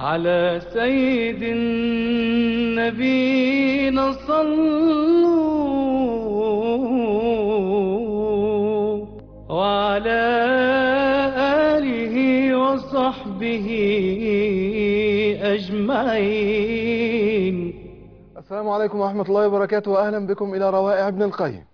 على سيد النبينا صلوا وعلى آله وصحبه أجمعين السلام عليكم ورحمة الله وبركاته وأهلا بكم إلى روائع ابن القيم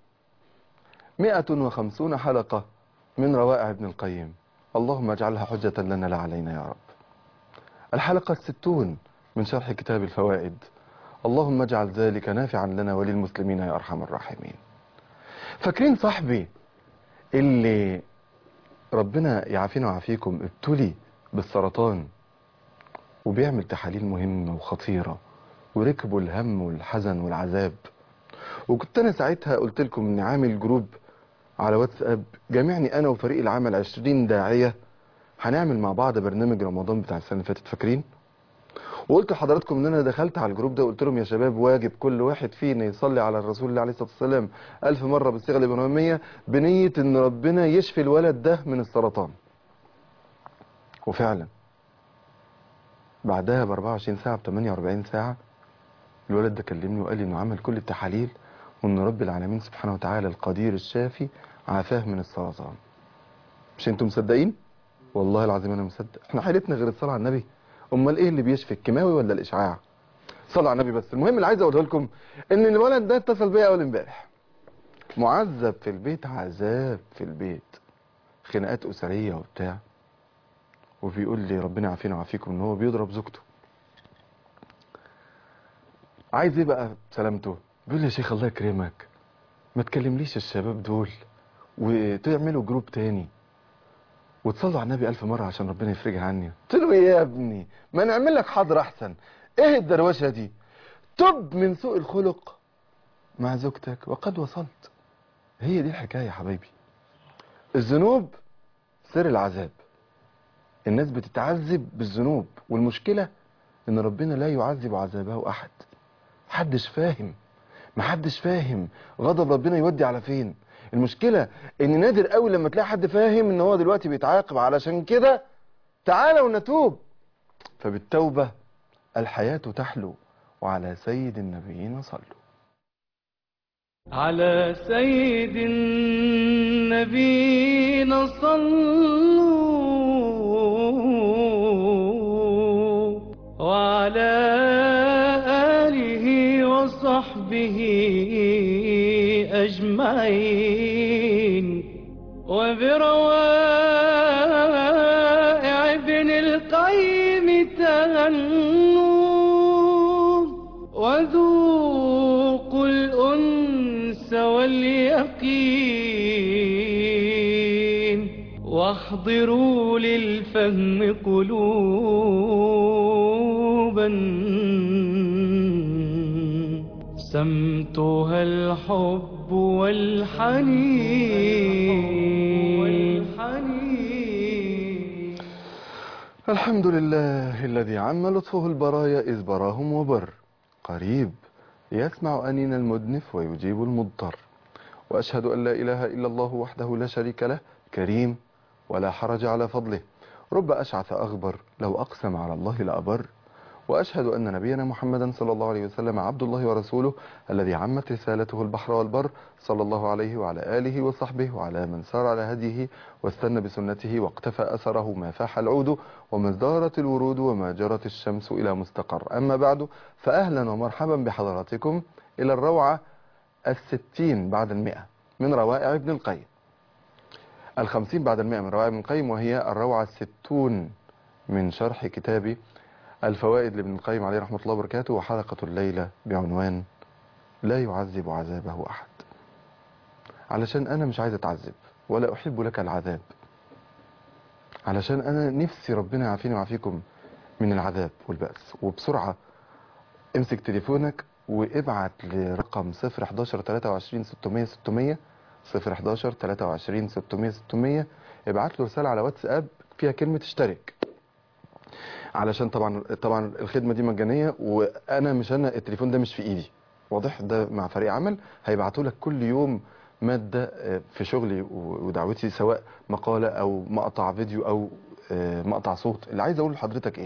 150 حلقة من روائع ابن القيم اللهم اجعلها حجة لنا لا علينا يا رب الحلقة الستون من شرح كتاب الفوائد اللهم اجعل ذلك نافعا لنا وللمسلمين يا أرحم الراحمين فاكرين صاحبي اللي ربنا يعافينا ويعافيكم ابتلي بالسرطان وبيعمل تحاليل مهمة وخطيرة وركبوا الهم والحزن والعذاب وكنت انا ساعتها قلت لكم اني عامل جروب على واتساب جامعني انا وفريق العمل 20 داعية هنعمل مع بعض برنامج رمضان بتاع السنة اللي فاتت فاكرين وقلت لحضراتكم ان انا دخلت على الجروب ده وقلت لهم يا شباب واجب كل واحد فينا يصلي على الرسول الله عليه الصلاة والسلام ألف مرة بالصيغة الإبراهيمية بنية ان ربنا يشفي الولد ده من السرطان وفعلا بعدها ب 24 ساعة ب 48 ساعة الولد ده كلمني وقال لي انه عمل كل التحاليل وان رب العالمين سبحانه وتعالى القدير الشافي عافاه من السرطان مش انتم مصدقين والله العظيم انا مصدق احنا حيلتنا غير الصلاه على النبي امال ايه اللي بيشفي الكيماوي ولا الاشعاع صلوا على النبي بس المهم اللي عايز اقوله لكم ان الولد ده اتصل بيا اول امبارح معذب في البيت عذاب في البيت خناقات اسريه وبتاع وبيقول لي ربنا يعافينا ويعافيكم ان هو بيضرب زوجته عايز ايه بقى سلامته بيقول لي يا شيخ الله يكرمك ما تكلمليش الشباب دول وتعملوا جروب تاني وتصلوا على النبي ألف مرة عشان ربنا يفرجها عني قلت له ايه يا ابني ما نعمل لك حاضر احسن ايه الدروشة دي تب من سوء الخلق مع زوجتك وقد وصلت هي دي الحكاية يا حبايبي الذنوب سر العذاب الناس بتتعذب بالذنوب والمشكلة ان ربنا لا يعذب عذابه احد محدش فاهم محدش فاهم غضب ربنا يودي على فين المشكلة ان نادر قوي لما تلاقي حد فاهم ان هو دلوقتي بيتعاقب علشان كده تعالوا نتوب فبالتوبة الحياة تحلو وعلى سيد النبيين صلوا على سيد النبينا صلوا وعلى آله وصحبه أجمعين وبروائع ابن القيم تهنوا وذوقوا الأنس واليقين واحضروا للفهم قلوبا سمتها الحب والحنين والحنين الحمد لله الذي عم لطفه البرايا إذ براهم وبر قريب يسمع أنين المدنف ويجيب المضطر وأشهد أن لا إله إلا الله وحده لا شريك له كريم ولا حرج على فضله رب أشعث أغبر لو أقسم على الله لأبر وأشهد أن نبينا محمدا صلى الله عليه وسلم عبد الله ورسوله الذي عمت رسالته البحر والبر صلى الله عليه وعلى آله وصحبه وعلى من سار على هديه واستنى بسنته واقتفى أثره ما فاح العود وما ازدهرت الورود وما جرت الشمس إلى مستقر أما بعد فأهلا ومرحبا بحضراتكم إلى الروعة الستين بعد المئة من روائع ابن القيم الخمسين بعد المئة من روائع ابن القيم وهي الروعة الستون من شرح كتاب الفوائد لابن القيم عليه رحمة الله وبركاته وحلقة الليلة بعنوان لا يعذب عذابه أحد علشان أنا مش عايز أتعذب ولا أحب لك العذاب علشان أنا نفسي ربنا يعافيني ويعافيكم من العذاب والبأس وبسرعة امسك تليفونك وابعت لرقم 011 23 600 600 011 23 600 600 ابعت له رسالة على واتساب فيها كلمة اشترك علشان طبعا طبعا الخدمه دي مجانيه وانا مش انا التليفون ده مش في ايدي واضح ده مع فريق عمل هيبعتوا لك كل يوم ماده آه، في شغلي و- ودعوتي سواء مقاله او مقطع فيديو او آه، مقطع صوت اللي عايز اقول لحضرتك ايه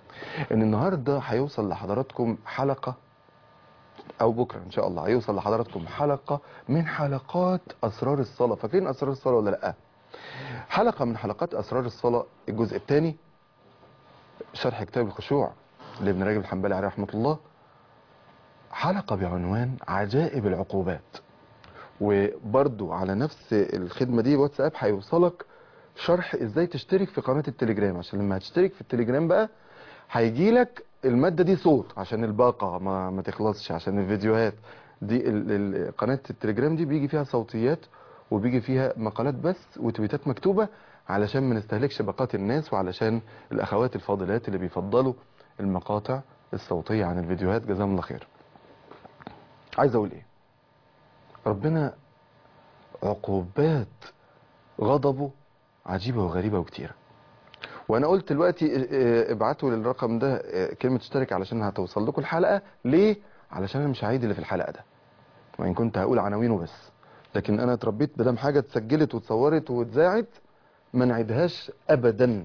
ان النهارده هيوصل لحضراتكم حلقه او بكره ان شاء الله هيوصل لحضراتكم حلقه من حلقات اسرار الصلاه فاكرين اسرار الصلاه ولا لا حلقه من حلقات اسرار الصلاه الجزء الثاني شرح كتاب الخشوع لابن رجب الحنبلي عليه رحمه الله حلقه بعنوان عجائب العقوبات وبرضو على نفس الخدمه دي واتساب هيوصلك شرح ازاي تشترك في قناه التليجرام عشان لما هتشترك في التليجرام بقى هيجي لك الماده دي صوت عشان الباقه ما, ما تخلصش عشان الفيديوهات دي ال- ال- قناه التليجرام دي بيجي فيها صوتيات وبيجي فيها مقالات بس وتويتات مكتوبه علشان ما نستهلكش باقات الناس وعلشان الاخوات الفاضلات اللي بيفضلوا المقاطع الصوتيه عن الفيديوهات جزاهم الله خير عايز اقول ايه ربنا عقوبات غضبه عجيبة وغريبة وكتيرة وانا قلت دلوقتي اه، اه، ابعتوا للرقم ده اه، كلمة اشترك علشان هتوصل لكم الحلقة ليه علشان انا مش هعيد اللي في الحلقة ده وان كنت هقول عناوينه بس لكن انا اتربيت بدام حاجة اتسجلت واتصورت واتذاعت ما نعيدهاش ابدا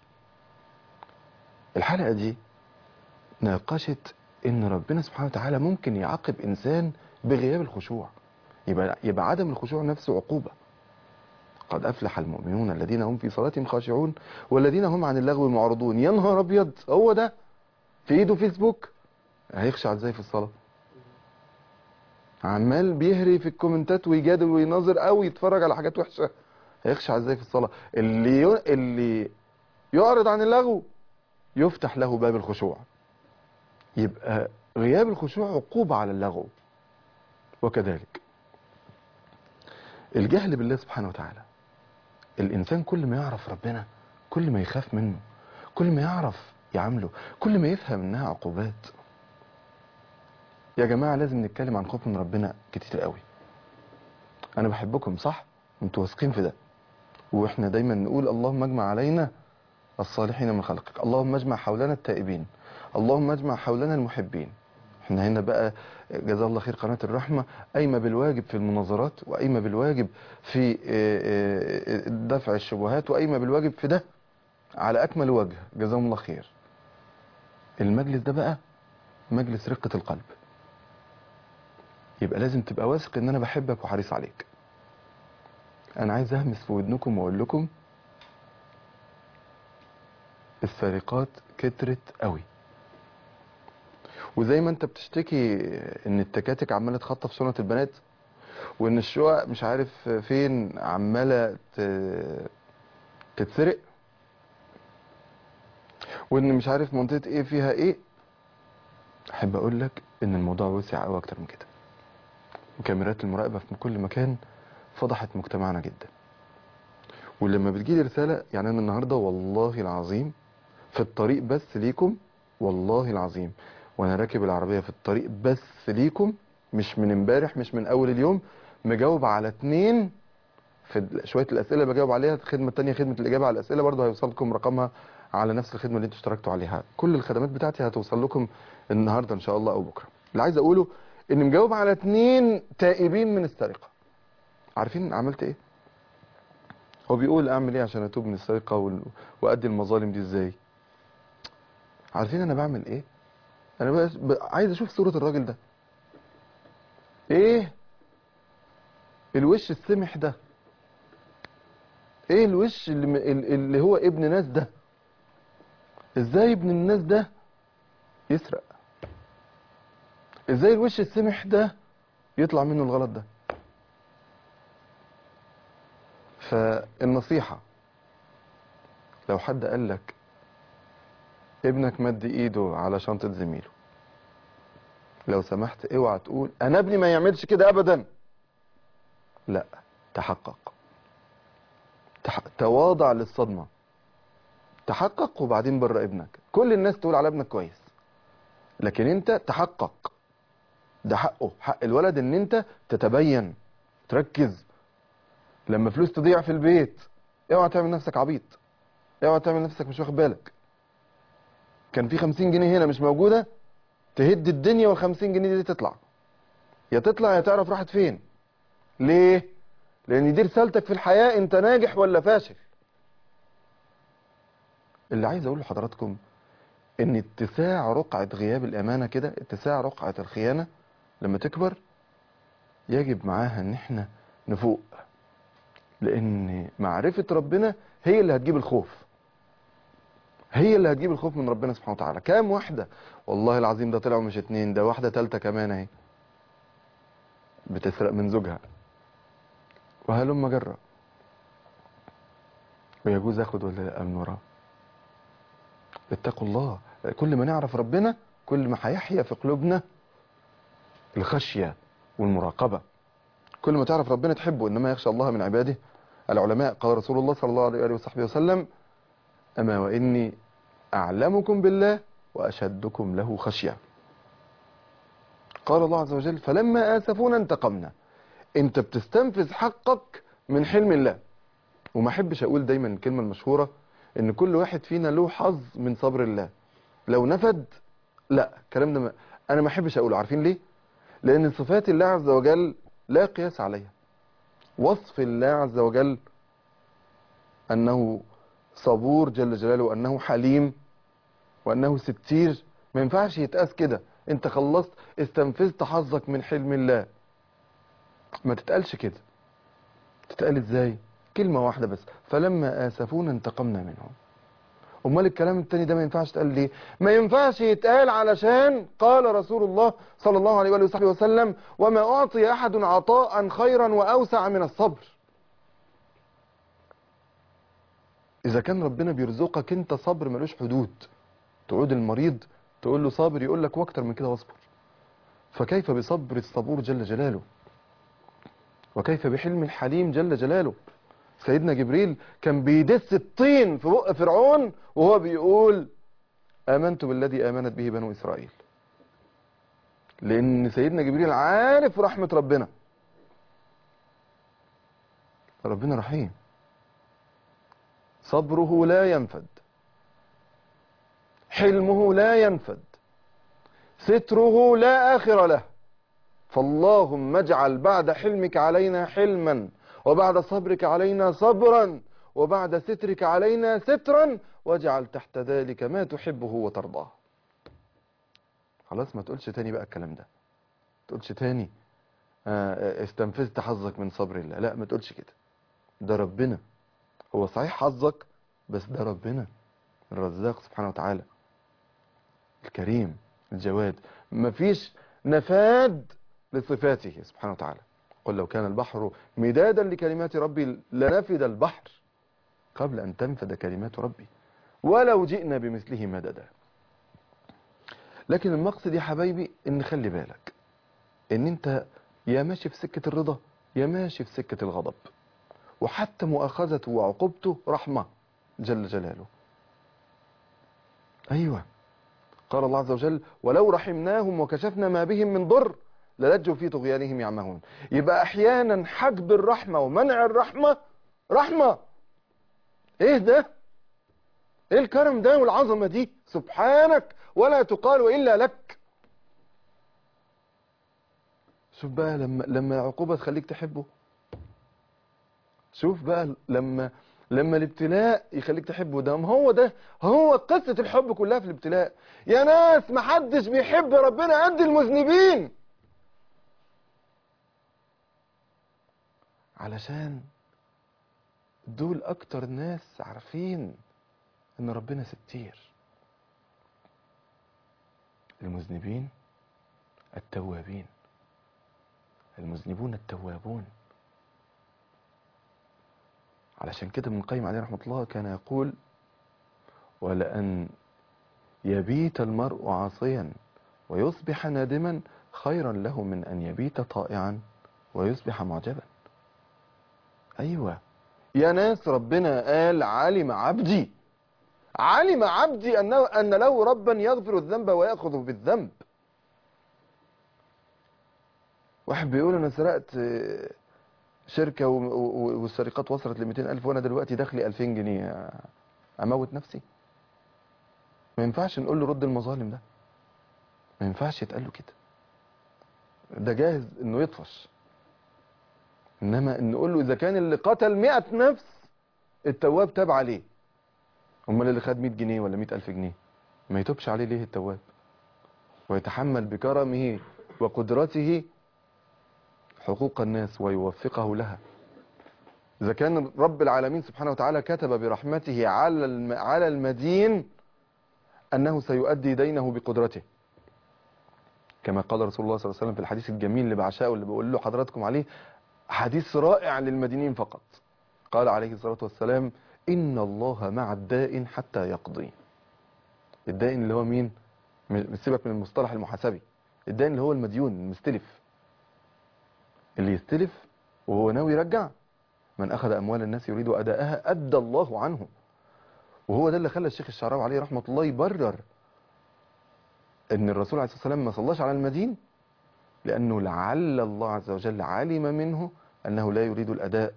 الحلقة دي ناقشت ان ربنا سبحانه وتعالى ممكن يعاقب انسان بغياب الخشوع يبقى يبقى عدم الخشوع نفسه عقوبة قد أفلح المؤمنون الذين هم في صلاتهم خاشعون والذين هم عن اللغو معرضون يا نهار أبيض هو ده في إيده فيسبوك هيخشع إزاي في الصلاة عمال بيهري في الكومنتات ويجادل ويناظر أو يتفرج على حاجات وحشة هيخشع إزاي في الصلاة اللي ي... اللي يعرض عن اللغو يفتح له باب الخشوع يبقى غياب الخشوع عقوبة على اللغو وكذلك الجهل بالله سبحانه وتعالى الإنسان كل ما يعرف ربنا كل ما يخاف منه كل ما يعرف يعامله كل ما يفهم إنها عقوبات يا جماعة لازم نتكلم عن خوف من ربنا كتير قوي أنا بحبكم صح انتوا واثقين في ده وإحنا دايما نقول اللهم اجمع علينا الصالحين من خلقك اللهم اجمع حولنا التائبين اللهم اجمع حولنا المحبين احنا هنا بقى جزاه الله خير قناة الرحمة قايمة بالواجب في المناظرات وقايمة بالواجب في اه، اه، دفع الشبهات وقايمة بالواجب في ده على أكمل وجه جزاهم الله خير المجلس ده بقى مجلس رقة القلب يبقى لازم تبقى واثق ان انا بحبك وحريص عليك انا عايز اهمس في ودنكم واقول لكم السرقات كترت قوي وزي ما انت بتشتكي ان التكاتك عماله تخطف سنة البنات وان الشقق مش عارف فين عماله ت- تتسرق وان مش عارف منطقه ايه فيها ايه احب اقول لك ان الموضوع وسع قوي اكتر من كده وكاميرات المراقبه في كل مكان فضحت مجتمعنا جدا ولما بتجيلي رساله يعني انا النهارده والله العظيم في الطريق بس ليكم والله العظيم وانا راكب العربيه في الطريق بس ليكم مش من امبارح مش من اول اليوم مجاوب على اتنين في ال- شويه الاسئله اللي بجاوب عليها الخدمه التانية خدمه الاجابه على الاسئله برضه هيوصل لكم رقمها على نفس الخدمه اللي انتوا اشتركتوا عليها كل الخدمات بتاعتي هتوصل لكم النهارده ان شاء الله او بكره اللي عايز اقوله ان مجاوب على اتنين تائبين من السرقه عارفين عملت ايه هو بيقول اعمل ايه عشان اتوب من السرقه وال- وادي المظالم دي ازاي عارفين انا بعمل ايه انا بقى ب- عايز اشوف صورة الراجل ده ايه الوش السمح ده ايه الوش اللي, م- ال- اللي هو ابن ناس ده ازاي ابن الناس ده يسرق ازاي الوش السمح ده يطلع منه الغلط ده فالنصيحة لو حد قال لك ابنك مد ايده على شنطة زميله لو سمحت اوعى تقول انا ابني ما يعملش كده ابدا لا تحقق تح... تواضع للصدمة تحقق وبعدين بره ابنك كل الناس تقول على ابنك كويس لكن انت تحقق ده حقه حق الولد ان انت تتبين تركز لما فلوس تضيع في البيت اوعى تعمل نفسك عبيط اوعى تعمل نفسك مش واخد بالك كان في خمسين جنيه هنا مش موجودة تهد الدنيا والخمسين جنيه دي تطلع يا تطلع يا تعرف راحت فين ليه لان دي رسالتك في الحياة انت ناجح ولا فاشل اللي عايز اقول لحضراتكم ان اتساع رقعة غياب الامانة كده اتساع رقعة الخيانة لما تكبر يجب معاها ان احنا نفوق لان معرفة ربنا هي اللي هتجيب الخوف هي اللي هتجيب الخوف من ربنا سبحانه وتعالى كام واحدة والله العظيم ده طلعوا مش اتنين ده واحدة تالتة كمان اهي بتسرق من زوجها وهلم جرة ويجوز اخد ولا لا من وراه اتقوا الله كل ما نعرف ربنا كل ما هيحيا في قلوبنا الخشية والمراقبة كل ما تعرف ربنا تحبه إنما يخشى الله من عباده العلماء قال رسول الله صلى الله عليه وصحبه وسلم أما وإني أعلمكم بالله وأشدكم له خشية قال الله عز وجل فلما آسفونا انتقمنا انت بتستنفذ حقك من حلم الله وما احبش اقول دايما الكلمة المشهورة ان كل واحد فينا له حظ من صبر الله لو نفد لا الكلام ده ما انا ما احبش اقوله عارفين ليه لان صفات الله عز وجل لا قياس عليها وصف الله عز وجل انه صبور جل جلاله وانه حليم وانه ستير ما ينفعش يتقاس كده انت خلصت استنفذت حظك من حلم الله ما تتقالش كده تتقال ازاي كلمة واحدة بس فلما آسفونا انتقمنا منهم امال الكلام التاني ده ما ينفعش يتقال ليه ما ينفعش يتقال علشان قال رسول الله صلى الله عليه وآله وصحبه وسلم وما أعطي أحد عطاء خيرا وأوسع من الصبر إذا كان ربنا بيرزقك أنت صبر ملوش حدود تعود المريض تقول له صابر يقول لك واكتر من كده واصبر فكيف بصبر الصبور جل جلاله وكيف بحلم الحليم جل جلاله سيدنا جبريل كان بيدس الطين في بق فرعون وهو بيقول آمنت بالذي آمنت به بنو إسرائيل لأن سيدنا جبريل عارف رحمة ربنا ربنا رحيم صبره لا ينفد حلمه لا ينفد ستره لا آخر له فاللهم اجعل بعد حلمك علينا حلما وبعد صبرك علينا صبرا وبعد سترك علينا سترا واجعل تحت ذلك ما تحبه وترضاه خلاص ما تقولش تاني بقى الكلام ده تقولش تاني آه، استنفذت حظك من صبر الله لا ما تقولش كده ده ربنا هو صحيح حظك بس ده ربنا الرزاق سبحانه وتعالى الكريم الجواد مفيش نفاد لصفاته سبحانه وتعالى قل لو كان البحر مدادا لكلمات ربي لنفد البحر قبل أن تنفد كلمات ربي ولو جئنا بمثله مددا لكن المقصد يا حبايبي ان خلي بالك ان انت يا ماشي في سكة الرضا يا ماشي في سكة الغضب وحتى مؤاخذته وعقوبته رحمة جل جلاله أيوة قال الله عز وجل ولو رحمناهم وكشفنا ما بهم من ضر للجوا في طغيانهم يعمهون يبقى أحيانا حجب الرحمة ومنع الرحمة رحمة ايه ده ايه الكرم ده والعظمة دي سبحانك ولا تقال إلا لك شوف بقى لما لما العقوبة تخليك تحبه شوف بقى لما لما الابتلاء يخليك تحبه ده ما هو ده هو قصة الحب كلها في الابتلاء يا ناس محدش بيحب ربنا قد المذنبين علشان دول اكتر ناس عارفين ان ربنا ستير المذنبين التوابين المذنبون التوابون علشان كده ابن القيم عليه رحمة الله كان يقول ولأن يبيت المرء عاصيا ويصبح نادما خيرا له من أن يبيت طائعا ويصبح معجبا أيوة يا ناس ربنا قال علم عبدي علم عبدي أنه أن له ربا يغفر الذنب ويأخذ بالذنب واحد بيقول أنا سرقت شركة والسرقات وصلت ل 200 ألف وأنا دلوقتي دخلي 2000 جنيه أموت نفسي ما ينفعش نقول له رد المظالم ده ما ينفعش يتقال له كده ده جاهز انه يطفش انما نقول له اذا كان اللي قتل 100 نفس التواب تاب عليه امال اللي خد 100 جنيه ولا 100 الف جنيه ما يتوبش عليه ليه التواب ويتحمل بكرمه وقدرته حقوق الناس ويوفقه لها إذا كان رب العالمين سبحانه وتعالى كتب برحمته على الم- على المدين أنه سيؤدي دينه بقدرته كما قال رسول الله صلى الله عليه وسلم في الحديث الجميل اللي بعشقه اللي بقول له حضراتكم عليه حديث رائع للمدينين فقط قال عليه الصلاة والسلام إن الله مع الدائن حتى يقضي الدائن اللي هو مين م- سيبك من المصطلح المحاسبي الدائن اللي هو المديون المستلف اللي يستلف وهو ناوي يرجع من أخذ أموال الناس يريد أداءها أدى الله عنه وهو ده اللي خلى الشيخ الشعراوي عليه رحمة الله يبرر ان الرسول عليه الصلاة والسلام ما صلاش على المدين لأنه لعل الله عز وجل علم منه أنه لا يريد الأداء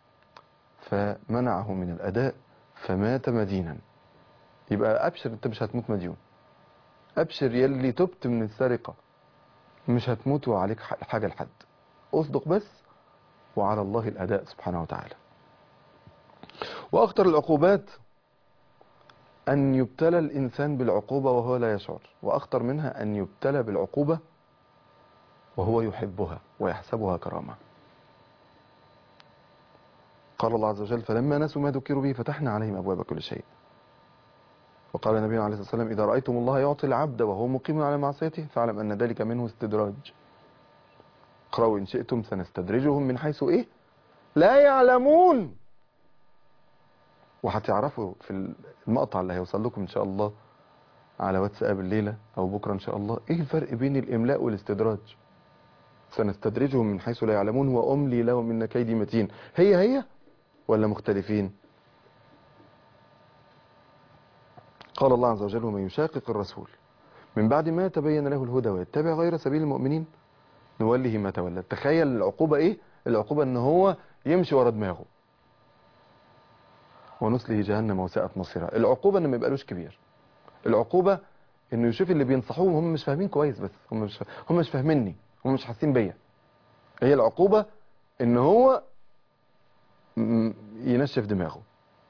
فمنعه من الأداء فمات مدينا يبقى أبشر أنت مش هتموت مديون أبشر يلي تبت من السرقة مش هتموت وعليك ح- حاجة لحد أصدق بس وعلى الله الأداء سبحانه وتعالى وأخطر العقوبات أن يبتلى الإنسان بالعقوبة وهو لا يشعر وأخطر منها أن يبتلى بالعقوبة وهو يحبها ويحسبها كرامة قال الله عز وجل فلما نسوا ما ذكروا به فتحنا عليهم أبواب كل شيء وقال النبي عليه الصلاة والسلام إذا رأيتم الله يعطي العبد وهو مقيم على معصيته فاعلم أن ذلك منه استدراج اقرأوا إن شئتم سنستدرجهم من حيث إيه لا يعلمون وهتعرفوا في المقطع اللي هيوصل لكم إن شاء الله على واتساب الليلة أو بكرة إن شاء الله إيه الفرق بين الإملاء والاستدراج سنستدرجهم من حيث لا يعلمون وأملي لهم إن كيدي متين هي هي ولا مختلفين قال الله عز وجل ومن يشاقق الرسول من بعد ما تبين له الهدى ويتبع غير سبيل المؤمنين نوله ما تولى تخيل العقوبة ايه العقوبة ان هو يمشي ورا دماغه ونسله جهنم وساءت مصيرها العقوبة انه ما يبقالوش كبير العقوبة انه يشوف اللي بينصحوهم هم مش فاهمين كويس بس هم مش هم مش فاهميني هم مش حاسين بيا هي العقوبة ان هو م- ينشف دماغه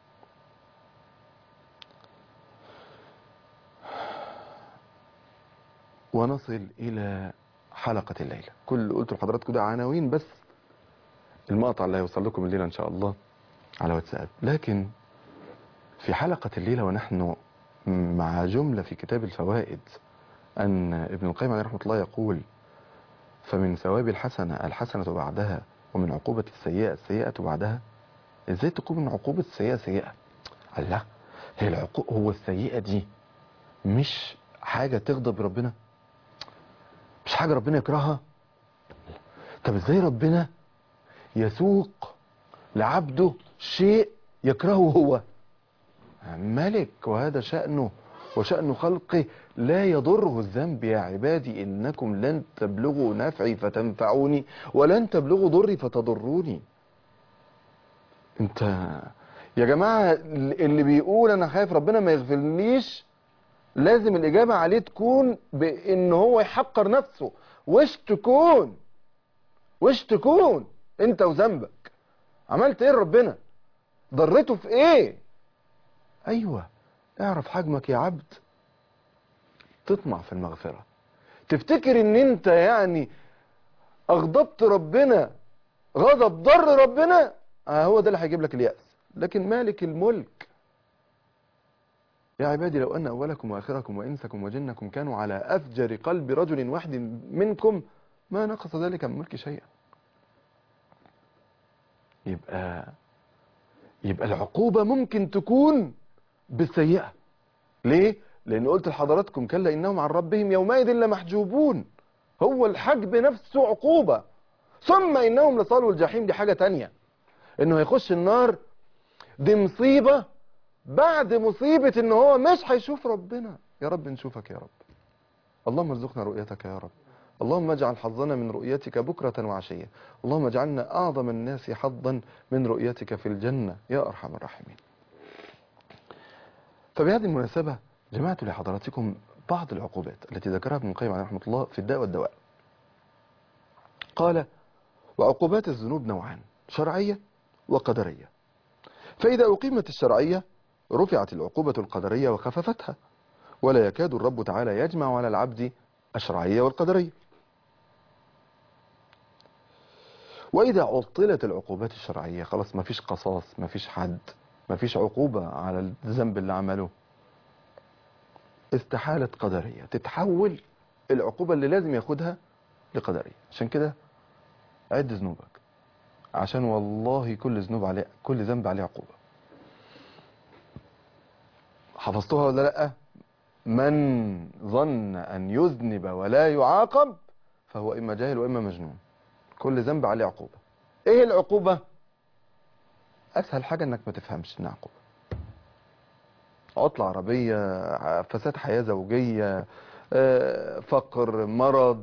ونصل إلى حلقة الليلة كل اللي قلته لحضراتكم ده عناوين بس المقطع اللي هيوصل لكم الليلة إن شاء الله على واتساب لكن في حلقة الليلة ونحن مع جملة في كتاب الفوائد أن ابن القيم عليه رحمة الله يقول فمن ثواب الحسنة الحسنة بعدها ومن عقوبة السيئة السيئة بعدها ازاي تكون من عقوبة السيئة سيئة الله هي العقوبة هو السيئة دي مش حاجة تغضب ربنا مش حاجة ربنا يكرهها طب ازاي ربنا يسوق لعبده شيء يكرهه هو ملك وهذا شأنه وشأن خلقه لا يضره الذنب يا عبادي إنكم لن تبلغوا نفعي فتنفعوني ولن تبلغوا ضري فتضروني انت يا جماعة اللي بيقول انا خايف ربنا ما يغفرنيش لازم الاجابة عليه تكون بان هو يحقر نفسه وش تكون وش تكون انت وذنبك عملت ايه لربنا ضرته في ايه ايوه اعرف حجمك يا عبد تطمع في المغفرة تفتكر ان انت يعني اغضبت ربنا غضب ضر ربنا آه هو ده اللي هيجيب لك اليأس لكن مالك الملك يا عبادي لو أن أولكم وآخركم وإنسكم وجنكم كانوا على أفجر قلب رجل واحد منكم ما نقص ذلك من ملك شيئا يبقى يبقى العقوبة ممكن تكون بالسيئة ليه؟ لأن قلت لحضراتكم كلا إنهم عن ربهم يومئذ لمحجوبون هو الحجب نفسه عقوبة ثم إنهم لصالوا الجحيم دي حاجة تانية إنه هيخش النار دي مصيبة بعد مصيبة إن هو مش هيشوف ربنا يا رب نشوفك يا رب اللهم ارزقنا رؤيتك يا رب اللهم اجعل حظنا من رؤيتك بكرة وعشية اللهم اجعلنا أعظم الناس حظا من رؤيتك في الجنة يا أرحم الراحمين فبهذه المناسبة جمعت لحضراتكم بعض العقوبات التي ذكرها ابن القيم عليه رحمة الله في الداء والدواء قال وعقوبات الذنوب نوعان شرعية وقدرية فإذا أقيمت الشرعية رفعت العقوبة القدرية وخففتها ولا يكاد الرب تعالى يجمع على العبد الشرعية والقدرية وإذا عطلت العقوبات الشرعية خلاص ما فيش قصاص ما فيش حد ما فيش عقوبة على الذنب اللي عمله استحالت قدرية تتحول العقوبة اللي لازم ياخدها لقدرية عشان كده عد ذنوبك عشان والله كل ذنوب عليه كل ذنب عليه عقوبة حفظتوها ولا لا من ظن أن يذنب ولا يعاقب فهو إما جاهل وإما مجنون كل ذنب عليه عقوبة إيه العقوبة أسهل حاجة إنك ما تفهمش إنها عقوبة عطلة عربية فساد حياة زوجية آه، فقر مرض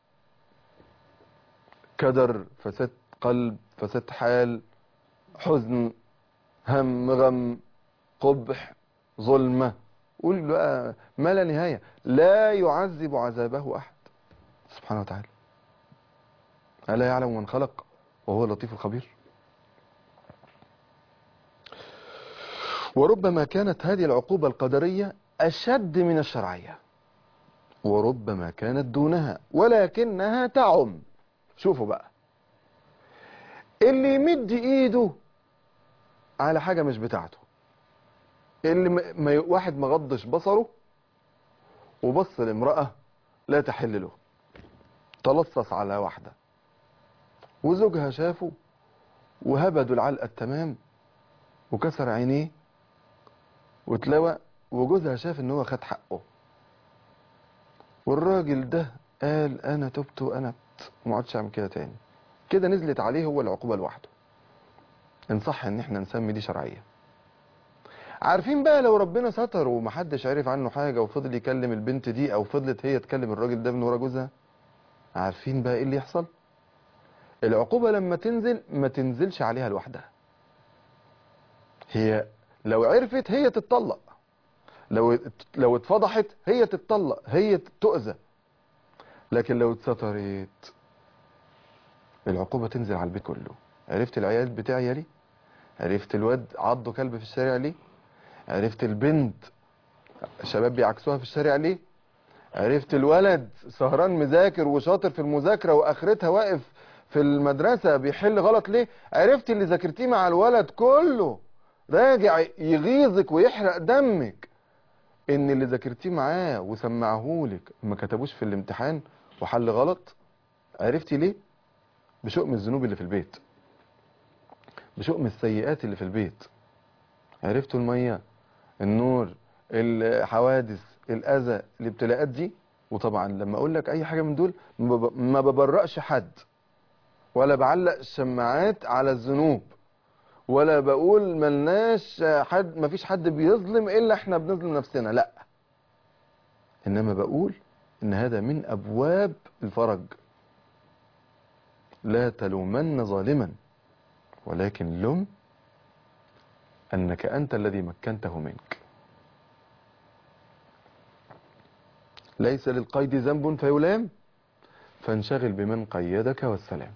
كدر فساد قلب فساد حال حزن هم غم قبح ظلمة قول بقى ما لا نهاية لا يعذب عذابه أحد سبحانه وتعالى ألا يعلم من خلق وهو اللطيف الخبير وربما كانت هذه العقوبة القدرية أشد من الشرعية وربما كانت دونها ولكنها تعم شوفوا بقى اللي يمد ايده على حاجة مش بتاعته اللي ما ما- واحد مغضش بصره وبص لامرأة لا تحل له تلصص على واحدة وزوجها شافه وهبدوا العلقة التمام وكسر عينيه واتلوى وجوزها شاف ان هو خد حقه والراجل ده قال انا تبت وانا وما عادش اعمل كده تاني كده نزلت عليه هو العقوبة لوحده ان صح ان احنا نسمي دي شرعية عارفين بقى لو ربنا ستر ومحدش عرف عنه حاجة وفضل يكلم البنت دي او فضلت هي تكلم الراجل ده من ورا جوزها عارفين بقى ايه اللي يحصل العقوبة لما تنزل ما تنزلش عليها لوحدها هي لو عرفت هي تتطلق لو لو اتفضحت هي تتطلق هي تؤذى لكن لو اتسترت العقوبة تنزل على البيت كله عرفت العيال بتاعي ليه عرفت الواد عضه كلب في الشارع ليه عرفت البنت شباب بيعكسوها في الشارع ليه عرفت الولد سهران مذاكر وشاطر في المذاكرة واخرتها واقف في المدرسة بيحل غلط ليه عرفت اللي ذاكرتيه مع الولد كله راجع يغيظك ويحرق دمك ان اللي ذاكرتيه معاه وسمعهولك ما كتبوش في الامتحان وحل غلط عرفتي ليه بشؤم الذنوب اللي في البيت بشؤم السيئات اللي في البيت عرفتوا المية النور الحوادث الأذى الابتلاءات دي وطبعا لما أقول لك أي حاجة من دول ما ب- ما ببرأش حد ولا بعلق شماعات على الذنوب ولا بقول ملناش حد مفيش حد بيظلم إلا احنا بنظلم نفسنا لا إنما بقول إن هذا من أبواب الفرج لا تلومن ظالما ولكن لم أنك أنت الذي مكنته منك ليس للقيد ذنب فيلام فانشغل بمن قيدك والسلام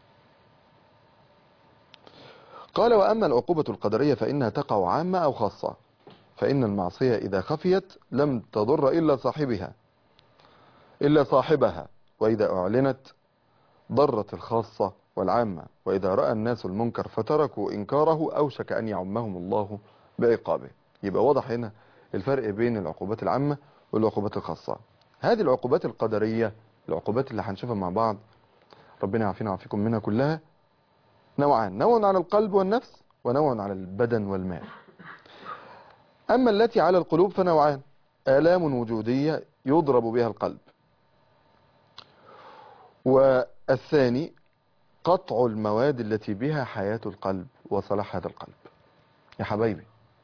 قال وأما العقوبة القدرية فإنها تقع عامة أو خاصة فإن المعصية إذا خفيت لم تضر إلا صاحبها إلا صاحبها وإذا أعلنت ضرت الخاصة والعامة وإذا رأى الناس المنكر فتركوا إنكاره أوشك أن يعمهم الله بعقابه يبقى واضح هنا الفرق بين العقوبات العامة والعقوبات الخاصة هذه العقوبات القدرية العقوبات اللي هنشوفها مع بعض ربنا يعافينا ويعافيكم منها كلها نوعان نوع على القلب والنفس ونوع على البدن والمال أما التي على القلوب فنوعان آلام وجودية يضرب بها القلب والثاني قطع المواد التي بها حياة القلب وصلاح هذا القلب يا حبايبي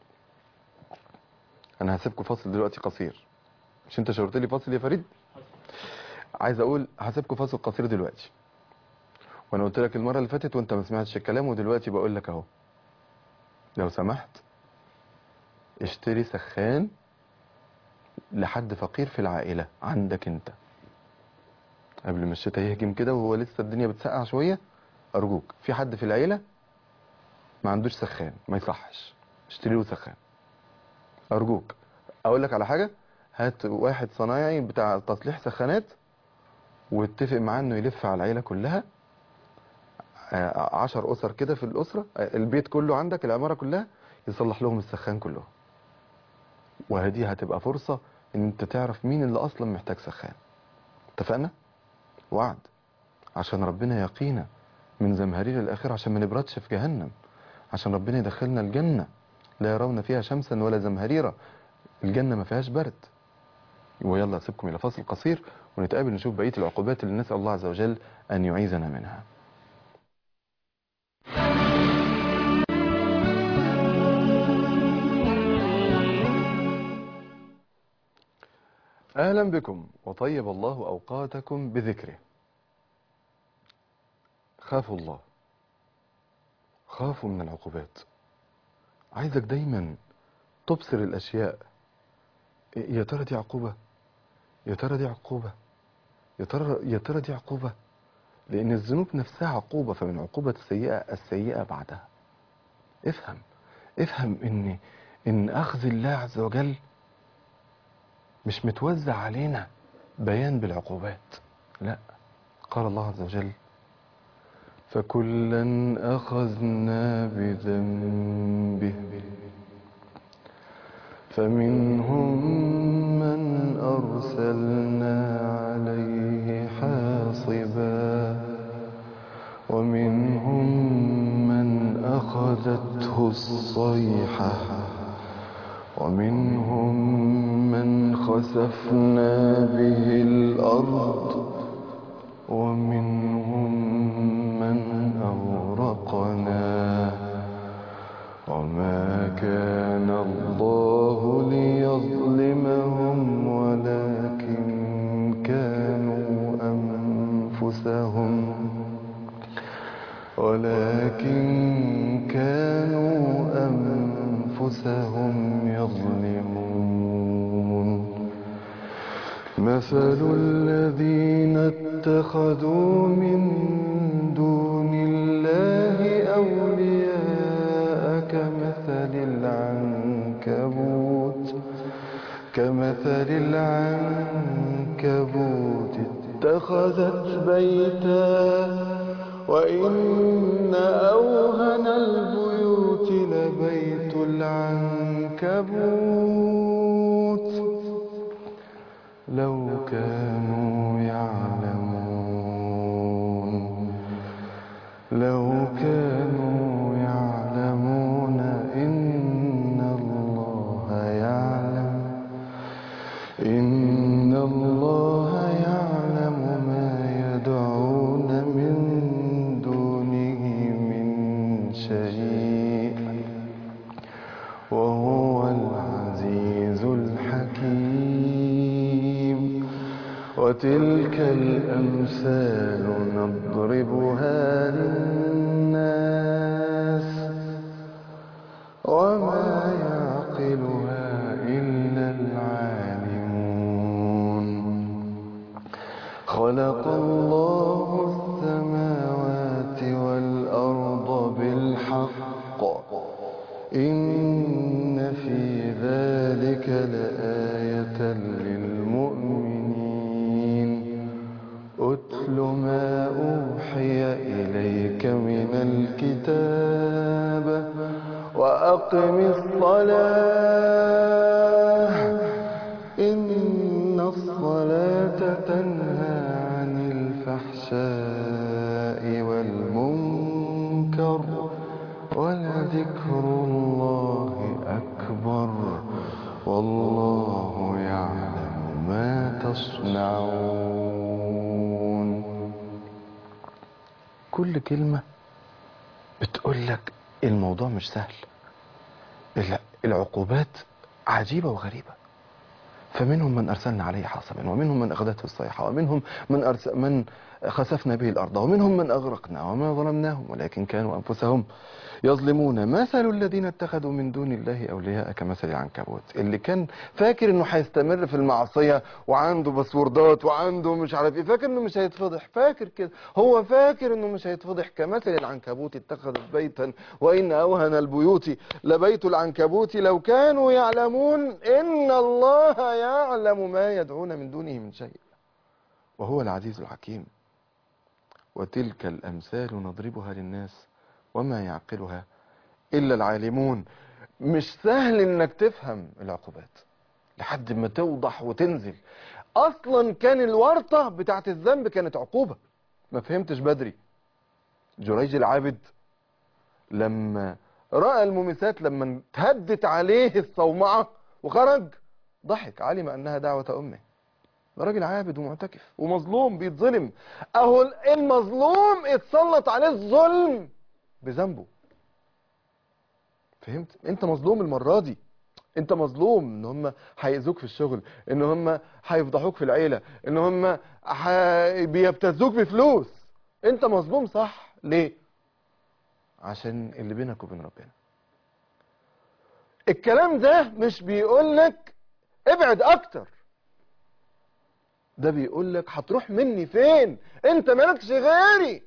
أنا هسيبكم فاصل دلوقتي قصير مش أنت شاورت لي فاصل يا فريد عايز أقول هسيبكم فاصل قصير دلوقتي وأنا قلت لك المرة اللي فاتت وأنت ما سمعتش الكلام ودلوقتي بقول لك أهو لو سمحت اشتري سخان لحد فقير في العائلة عندك انت قبل ما الشتاء يهجم كده وهو لسه الدنيا بتسقع شوية أرجوك في حد في العيلة ما عندوش سخان ما يصحش اشتري له سخان أرجوك أقول لك على حاجة هات واحد صنايعي بتاع تصليح سخانات واتفق معاه انه يلف على العيله كلها آه، عشر اسر كده في الاسره آه، البيت كله عندك العماره كلها يصلح لهم السخان كله وهذه هتبقى فرصه ان انت تعرف مين اللي اصلا محتاج سخان اتفقنا وعد عشان ربنا يقينا من زمهرير الاخره عشان ما نبردش في جهنم عشان ربنا يدخلنا الجنه لا يرون فيها شمسا ولا زمهريرا الجنه ما فيهاش برد ويلا اسيبكم الى فاصل قصير ونتقابل نشوف بقيه العقوبات اللي نسال الله عز وجل ان يعيذنا منها اهلا بكم وطيب الله اوقاتكم بذكره خافوا الله خافوا من العقوبات عايزك دايما تبصر الاشياء يا ترى دي عقوبه يا ترى دي عقوبه يا ترى يا ترى دي عقوبه لان الذنوب نفسها عقوبه فمن عقوبه السيئه السيئه بعدها افهم افهم ان ان اخذ الله عز وجل مش متوزع علينا بيان بالعقوبات لا قال الله عز وجل فكلا أخذنا بذنبه فمنهم من أرسلنا عليه حاصبا ومنهم من أخذته الصيحة ومنهم من خسفنا به الأرض ومنهم من أغرقنا وما كان الله ليظلمهم ولكن كانوا أنفسهم ولكن كانوا أنفسهم يظلمون مثل الذين اتخذوا من دون الله أولياء كمثل العنكبوت كمثل العنكبوت اتخذت بيتا وإن أوهن البيوت لبيت العنكبوت لو كانوا يعلمون لو كانوا يعلمون إن الله يعلم إن الله يعلم ما يدعون من دونه من شيء وهو العزيز الحكيم وتلك الأمثال نضربها للناس وما يعقلها إلا العالمون خلق الله السماوات والأرض بالحق إن في ذلك لآية للمؤمنين أتل ما أوحي إليك من الكتاب وأقم الصلاة إن الصلاة تنهى عن الفحشاء والمنكر ولذكر الله أكبر والله يعلم ما تصنعون كل كلمة بتقول لك الموضوع مش سهل الع- العقوبات عجيبة وغريبة فمنهم من أرسلنا عليه حاصبا ومنهم من أخذته الصيحة ومنهم من, أرس من خسفنا به الأرض ومنهم من أغرقنا وما ظلمناهم ولكن كانوا أنفسهم يظلمون مثل الذين اتخذوا من دون الله أولياء كمثل العنكبوت اللي كان فاكر إنه هيستمر في المعصية وعنده باسوردات وعنده مش عارف إيه فاكر إنه مش هيتفضح فاكر كده هو فاكر إنه مش هيتفضح كمثل العنكبوت اتخذت بيتا وإن أوهن البيوت لبيت العنكبوت لو كانوا يعلمون إن الله يعلم ما يدعون من دونه من شيء وهو العزيز الحكيم وتلك الأمثال نضربها للناس وما يعقلها إلا العالمون مش سهل انك تفهم العقوبات لحد ما توضح وتنزل اصلا كان الورطة بتاعت الذنب كانت عقوبة ما فهمتش بدري جريج العابد لما رأى المميسات لما تهدت عليه الصومعة وخرج ضحك علم انها دعوة امه ده راجل عابد ومعتكف ومظلوم بيتظلم اهو المظلوم اتسلط عليه الظلم بذنبه فهمت انت مظلوم المرة دي انت مظلوم ان هم هيأذوك في الشغل ان هم هيفضحوك في العيلة ان هم ح- بيبتزوك بفلوس انت مظلوم صح ليه عشان اللي بينك وبين ربنا الكلام ده مش بيقول لك ابعد اكتر ده بيقول لك هتروح مني فين انت مالكش غيري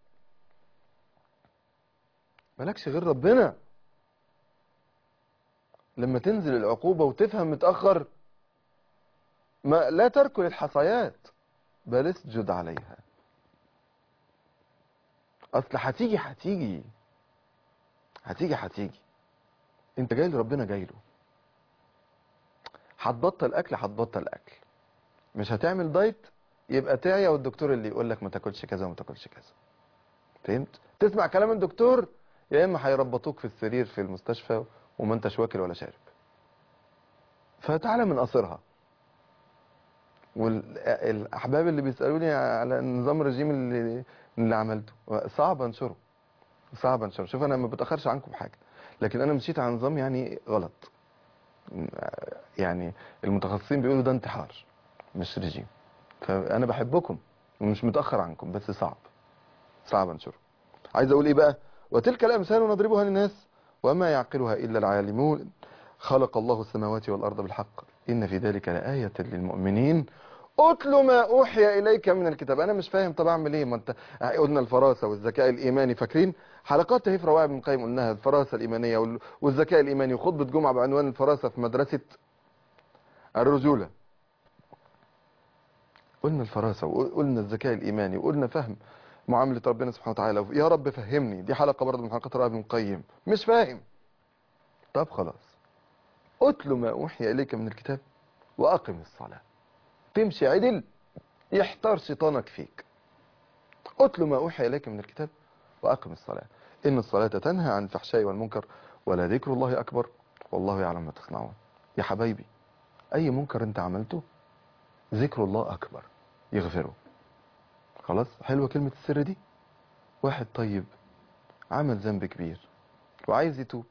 مالكش غير ربنا لما تنزل العقوبة وتفهم متأخر ما لا تركل الحصيات بل اسجد عليها اصل هتيجي هتيجي هتيجي هتيجي انت جاي لربنا جاي له هتبطل اكل هتبطل اكل مش هتعمل دايت يبقى تعيا والدكتور اللي يقول لك ما تاكلش كذا وما تاكلش كذا فهمت تسمع كلام الدكتور يا اما هيربطوك في السرير في المستشفى وما انتش واكل ولا شارب فتعالى من قصرها والاحباب اللي بيسالوني على النظام الرجيم اللي اللي عملته صعب انشره صعب انشره شوف انا ما بتاخرش عنكم بحاجه لكن انا مشيت على نظام يعني غلط يعني المتخصصين بيقولوا ده انتحار مش رجيم فانا بحبكم ومش متاخر عنكم بس صعب صعب انشره عايز اقول ايه بقى وتلك الامثال نضربها للناس وما يعقلها الا العالمون خلق الله السماوات والارض بالحق ان في ذلك لايه للمؤمنين اتل ما اوحي اليك من الكتاب انا مش فاهم طب اعمل ايه ما انت قلنا الفراسه والذكاء الايماني فاكرين حلقات تهيف روائع ابن القيم قلناها الفراسه الايمانيه وال- والذكاء الايماني وخطبه جمعه بعنوان الفراسه في مدرسه الرجوله قلنا الفراسه وقلنا الذكاء الايماني وقلنا فهم معامله ربنا سبحانه وتعالى يا رب فهمني دي حلقه برضه من حلقات روائع ابن القيم مش فاهم طب خلاص اتل ما اوحي اليك من الكتاب واقم الصلاه تمشي عدل يحتار شيطانك فيك اتل ما اوحي اليك من الكتاب واقم الصلاه ان الصلاه تنهى عن الفحشاء والمنكر ولا ذكر الله اكبر والله يعلم ما تصنعون يا حبايبي اي منكر انت عملته ذكر الله اكبر يغفره خلاص حلوه كلمه السر دي واحد طيب عمل ذنب كبير وعايز يتوب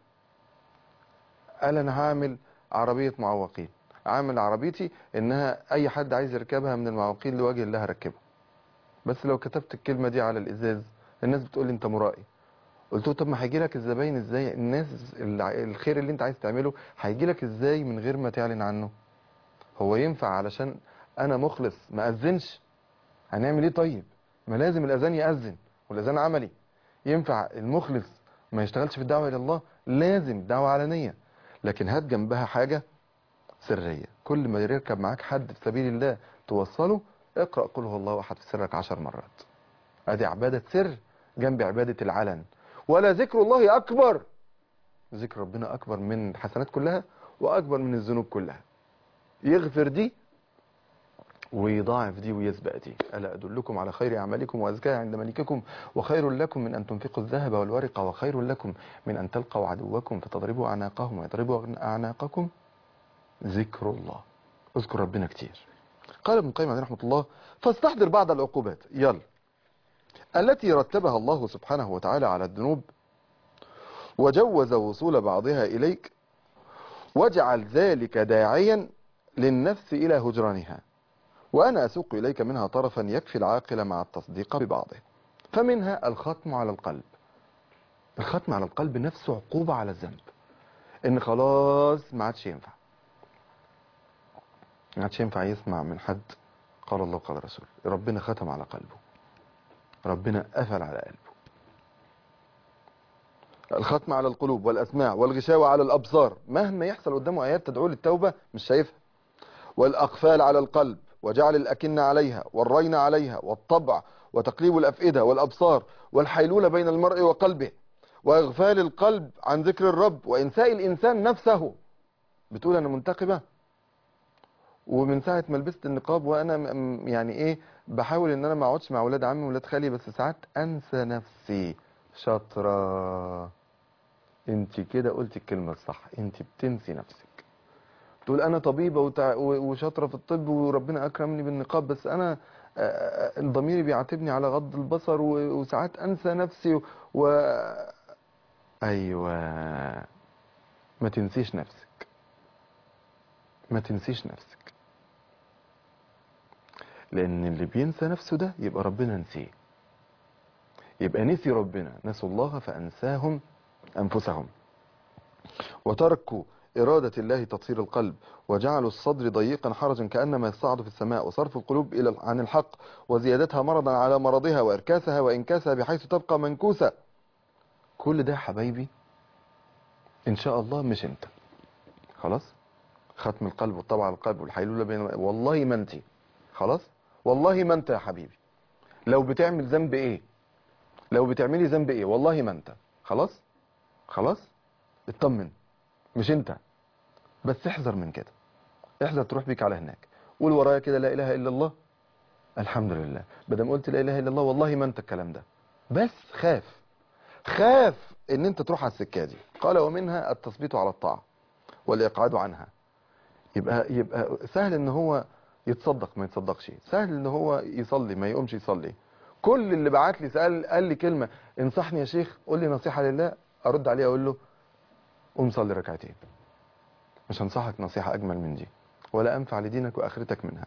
قال انا هعمل عربيه معوقين عامل عربيتي انها اي حد عايز يركبها من المعوقين لوجه الله هركبه بس لو كتبت الكلمه دي على الازاز الناس بتقول لي انت مرائي قلت له طب ما هيجي لك الزباين ازاي الناس الع- الخير اللي انت عايز تعمله هيجي لك ازاي من غير ما تعلن عنه هو ينفع علشان انا مخلص ما اذنش هنعمل ايه طيب ما لازم الاذان ياذن والاذان عملي ينفع المخلص ما يشتغلش في الدعوه الى الله لازم دعوه علنيه لكن هات جنبها حاجه سريه كل ما يركب معاك حد في سبيل الله توصله اقرا قل هو الله احد في سرك عشر مرات ادي عباده سر جنب عباده العلن ولا ذكر الله اكبر ذكر ربنا اكبر من الحسنات كلها واكبر من الذنوب كلها يغفر دي ويضاعف دي ويسبق دي ألا أدلكم على خير أعمالكم وأزكاها عند ملككم وخير لكم من أن تنفقوا الذهب والورق وخير لكم من أن تلقوا عدوكم فتضربوا أعناقهم ويضربوا أعناقكم ذكر الله اذكر ربنا كتير قال ابن القيم عليه رحمة الله فاستحضر بعض العقوبات يلا التي رتبها الله سبحانه وتعالى على الذنوب وجوز وصول بعضها إليك واجعل ذلك داعيا للنفس إلى هجرانها وأنا أسوق إليك منها طرفا يكفي العاقل مع التصديق ببعضه فمنها الختم على القلب الختم على القلب نفسه عقوبة على الذنب إن خلاص ما عادش ينفع ما عادش ينفع يسمع من حد قال الله قال رسول ربنا ختم على قلبه ربنا قفل على قلبه الختم على القلوب والأسماع والغشاوة على الأبصار مهما يحصل قدامه آيات تدعو للتوبة مش شايفها والأقفال على القلب وجعل الأكنة عليها والرين عليها والطبع وتقليب الأفئدة والأبصار والحيلولة بين المرء وقلبه وإغفال القلب عن ذكر الرب وإنساء الإنسان نفسه بتقول أنا منتقبة ومن ساعة ما لبست النقاب وأنا م- م- يعني إيه بحاول إن أنا ما أقعدش مع ولاد عمي وولاد خالي بس ساعات أنسى نفسي شاطرة أنت كده قلتي الكلمة الصح أنت بتنسي نفسك تقول انا طبيبه وتع... و- وشاطره في الطب وربنا اكرمني بالنقاب بس انا آه، آه، ضميري بيعاتبني على غض البصر و... وساعات انسى نفسي و... و... ايوه ما تنسيش نفسك ما تنسيش نفسك لان اللي بينسى نفسه ده يبقى ربنا نسيه يبقى نسي ربنا نسوا الله فانساهم انفسهم وتركوا إرادة الله تطهير القلب وجعلوا الصدر ضيقا حرجا كأنما يصعد في السماء وصرف القلوب إلى عن الحق وزيادتها مرضا على مرضها وإركاسها وإنكاسها بحيث تبقى منكوسة كل ده يا حبايبي إن شاء الله مش أنت خلاص ختم القلب والطبع على القلب والحيلولة بين والله ما أنت خلاص والله ما أنت يا حبيبي لو بتعمل ذنب إيه لو بتعملي ذنب إيه والله ما أنت خلاص خلاص اطمن مش انت بس احذر من كده احذر تروح بيك على هناك قول ورايا كده لا اله الا الله الحمد لله بدل قلت لا اله الا الله والله ما انت الكلام ده بس خاف خاف ان انت تروح على السكه دي قال ومنها التثبيت على الطاعه والاقعاد عنها يبقى يبقى سهل ان هو يتصدق ما يتصدقش سهل ان هو يصلي ما يقومش يصلي كل اللي بعت لي سأل قال لي كلمه انصحني يا شيخ قول لي نصيحه لله ارد عليه اقول له قوم صلي ركعتين مش هنصحك نصيحة أجمل من دي ولا أنفع لدينك وآخرتك منها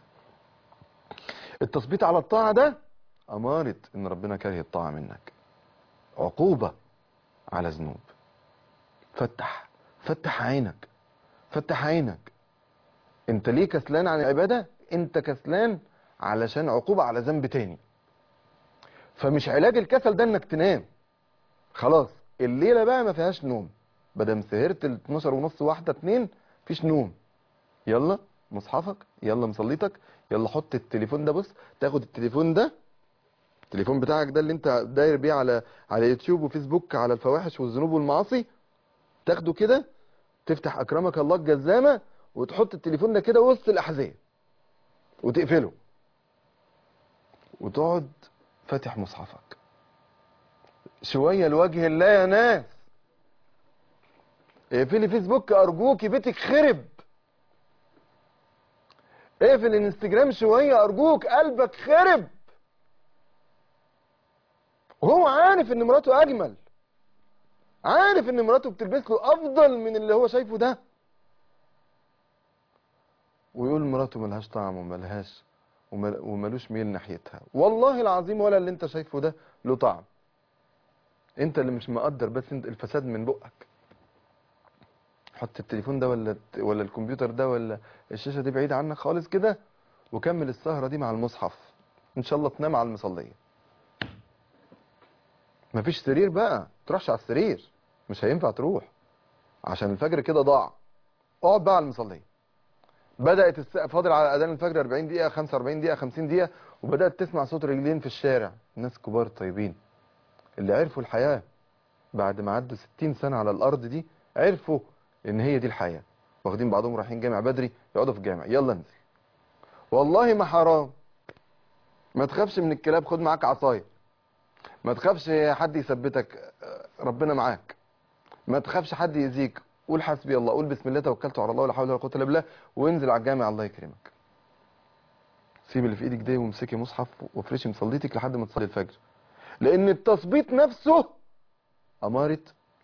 التثبيت على الطاعة ده أمارة إن ربنا كاره الطاعة منك عقوبة على ذنوب فتح فتح عينك فتح عينك انت ليه كسلان عن العبادة انت كسلان علشان عقوبة على ذنب تاني فمش علاج الكسل ده انك تنام خلاص الليلة بقى ما فيهاش نوم بدل سهرت ال 12 ونص واحدة اتنين مفيش نوم يلا مصحفك يلا مصليتك يلا حط التليفون ده بص تاخد التليفون ده التليفون بتاعك ده اللي انت داير بيه على على يوتيوب وفيسبوك على الفواحش والذنوب والمعاصي تاخده كده تفتح اكرمك الله الجزامه وتحط التليفون ده كده وسط الاحذيه وتقفله وتقعد فاتح مصحفك شويه لوجه الله يا ناس اقفلي فيسبوك ارجوكي بيتك خرب اقفل الانستجرام شويه ارجوك قلبك خرب وهو عارف ان مراته اجمل عارف ان مراته بتلبس له افضل من اللي هو شايفه ده ويقول مراته ملهاش طعم وملهاش ومل- وملوش ميل ناحيتها والله العظيم ولا اللي انت شايفه ده له طعم انت اللي مش مقدر بس انت الفساد من بقك حط التليفون ده ولا ولا الكمبيوتر ده ولا الشاشه دي بعيد عنك خالص كده وكمل السهره دي مع المصحف ان شاء الله تنام على المصليه مفيش سرير بقى تروحش على السرير مش هينفع تروح عشان الفجر كده ضاع اقعد بقى على المصليه بدات الس... فاضل على اذان الفجر 40 دقيقه 45 دقيقه 50 دقيقه وبدات تسمع صوت رجلين في الشارع ناس كبار طيبين اللي عرفوا الحياه بعد ما عدوا 60 سنه على الارض دي عرفوا ان هي دي الحياه واخدين بعضهم رايحين جامع بدري يقعدوا في الجامع يلا انزل والله ما حرام ما تخافش من الكلاب خد معاك عصايه ما تخافش حد يثبتك آه، ربنا معاك ما تخافش حد يأذيك قول حسبي الله قول بسم الله توكلت على الله ولا حول ولا قوه الا بالله وانزل على الجامع الله يكرمك سيب اللي في ايدك ده وامسكي مصحف وافرشي مصليتك لحد ما تصلي الفجر لان التثبيت نفسه اماره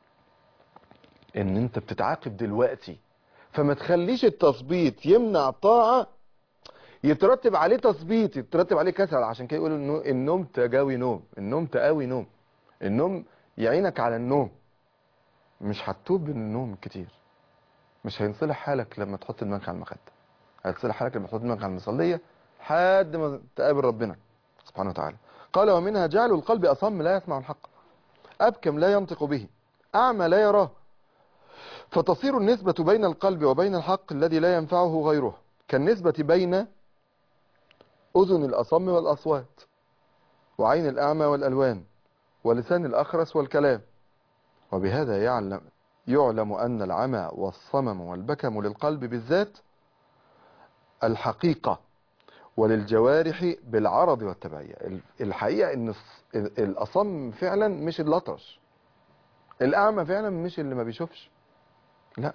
ان انت بتتعاقب دلوقتي فما تخليش التثبيت يمنع طاعه يترتب عليه تثبيت يترتب عليه كسل عشان كده يقولوا انه النوم تجاوي نوم النوم تقاوي نوم النوم يعينك على النوم مش هتتوب من النوم كتير مش هينصلح حالك لما تحط دماغك على المخدة هيتصلح حالك لما تحط دماغك على المصلية لحد ما تقابل ربنا سبحانه وتعالى قال ومنها جعل القلب أصم لا يسمع الحق أبكم لا ينطق به أعمى لا يراه فتصير النسبة بين القلب وبين الحق الذي لا ينفعه غيره كالنسبة بين أذن الأصم والأصوات وعين الأعمى والألوان ولسان الأخرس والكلام وبهذا يعلم, يعلم أن العمى والصمم والبكم للقلب بالذات الحقيقة وللجوارح بالعرض والتبعية الحقيقة ان الص- الأصم فعلا مش الأطرش الأعمى فعلا مش اللي ما بيشوفش لا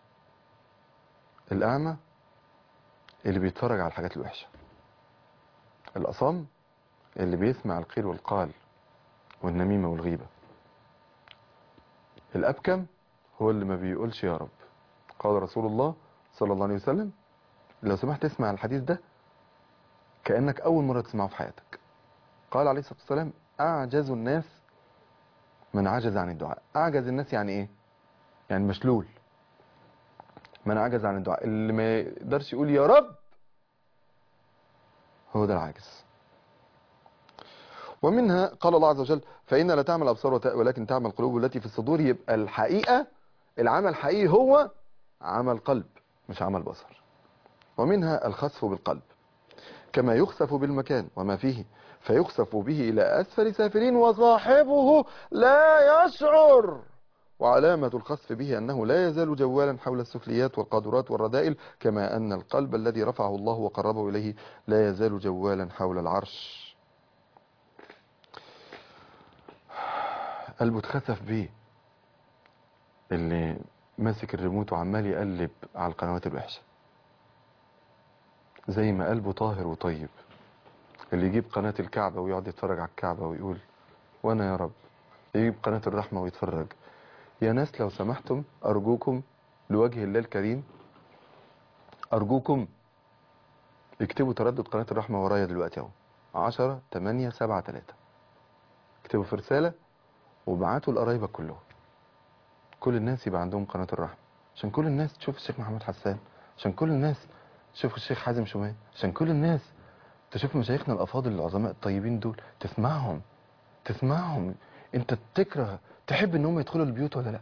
الأعمى اللي بيتفرج على الحاجات الوحشة الأصم اللي بيسمع القيل والقال والنميمة والغيبة الأبكم هو اللي ما بيقولش يا رب قال رسول الله صلى الله عليه وسلم لو سمحت اسمع الحديث ده كأنك أول مرة تسمعه في حياتك قال عليه الصلاة والسلام أعجز الناس من عجز عن الدعاء أعجز الناس يعني إيه يعني مشلول من عجز عن الدعاء اللي ما يقدرش يقول يا رب هو ده العاجز ومنها قال الله عز وجل فإن لا تعمل أبصار وت- ولكن تعمل القلوب التي في الصدور يبقى الحقيقة العمل الحقيقي هو عمل قلب مش عمل بصر ومنها الخسف بالقلب كما يخسف بالمكان وما فيه فيخسف به إلى أسفل سافلين وصاحبه لا يشعر وعلامة الخسف به أنه لا يزال جوالا حول السفليات والقادرات والرذائل كما أن القلب الذي رفعه الله وقربه إليه لا يزال جوالا حول العرش قلبه اتخسف بيه اللي ماسك الريموت وعمال يقلب على القنوات الوحشة زي ما قلبه طاهر وطيب اللي يجيب قناة الكعبة ويقعد يتفرج على الكعبة ويقول وانا يا رب يجيب قناة الرحمة ويتفرج يا ناس لو سمحتم أرجوكم لوجه الله الكريم أرجوكم اكتبوا تردد قناة الرحمة ورايا دلوقتي اهو 10 8 7 3 اكتبوا في رسالة وابعتوا لقرايبك كلهم كل الناس يبقى عندهم قناة الرحمة عشان كل الناس تشوف الشيخ محمد حسان عشان كل الناس تشوف الشيخ حازم شومان عشان كل الناس تشوف مشايخنا الأفاضل العظماء الطيبين دول تسمعهم تسمعهم انت تكره تحب ان هم يدخلوا البيوت ولا لا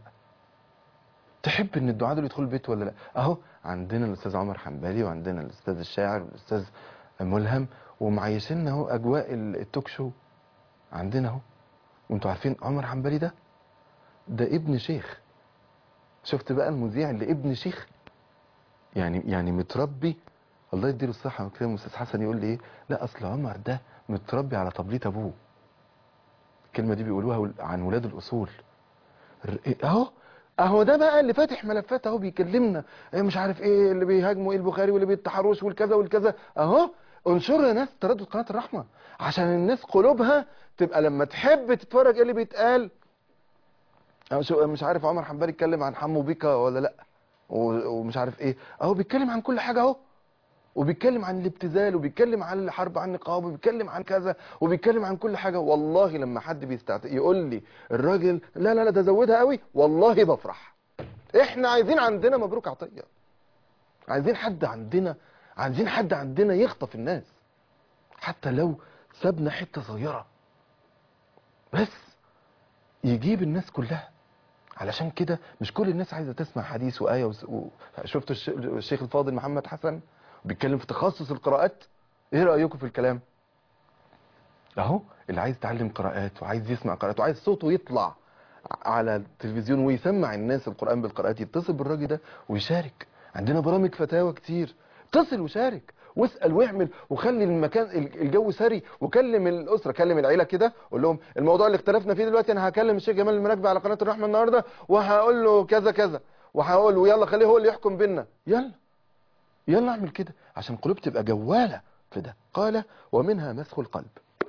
تحب ان الدعاء دول يدخلوا البيت ولا لا اهو عندنا الاستاذ عمر حنبلي وعندنا الاستاذ الشاعر والاستاذ ملهم ومعيشيننا اهو اجواء التوك شو عندنا اهو وانتوا عارفين عمر حنبلي ده ده ابن شيخ شفت بقى المذيع اللي ابن شيخ يعني يعني متربي الله يديله الصحة وكده الاستاذ حسن يقول لي ايه لا اصل عمر ده متربي على طبلية ابوه الكلمة دي بيقولوها عن ولاد الاصول ر- إيه اهو اهو ده بقى اللي فاتح ملفات اهو بيكلمنا إيه مش عارف ايه اللي بيهاجموا ايه البخاري واللي بيتحروش والكذا والكذا اهو انشروا يا ناس تردد قناة الرحمة عشان الناس قلوبها تبقى لما تحب تتفرج ايه اللي بيتقال أنا شو- مش عارف عمر حنبلي اتكلم عن حمو بيكا ولا لا و- ومش عارف ايه اهو بيتكلم عن كل حاجة اهو وبيتكلم عن الابتذال وبيتكلم عن الحرب عن النقاب وبيتكلم عن كذا وبيتكلم عن كل حاجة والله لما حد بيستعت يقول لي الراجل لا لا لا ده زودها قوي والله بفرح احنا عايزين عندنا مبروك عطية عايزين حد عندنا عايزين حد عندنا يخطف الناس حتى لو سابنا حتة صغيرة بس يجيب الناس كلها علشان كده مش كل الناس عايزة تسمع حديث وآية وس... و... شفتوا الش... الشيخ الفاضل محمد حسن بيتكلم في تخصص القراءات ايه رأيكم في الكلام اهو اللي عايز يتعلم قراءات وعايز يسمع قراءات وعايز صوته يطلع على التلفزيون ويسمع الناس القرآن بالقراءات يتصل بالراجل ده ويشارك عندنا برامج فتاوى كتير اتصل وشارك واسأل واعمل وخلي المكان الجو سري وكلم الأسرة كلم العيلة كده قول لهم الموضوع اللي اختلفنا فيه دلوقتي انا هكلم الشيخ جمال المراكبي على قناة الرحمة النهاردة وهقول له كذا كذا وهقول له يلا خليه هو اللي يحكم بينا يلا يلا اعمل كده عشان القلوب تبقى جوالة في ده قال ومنها مسخ القلب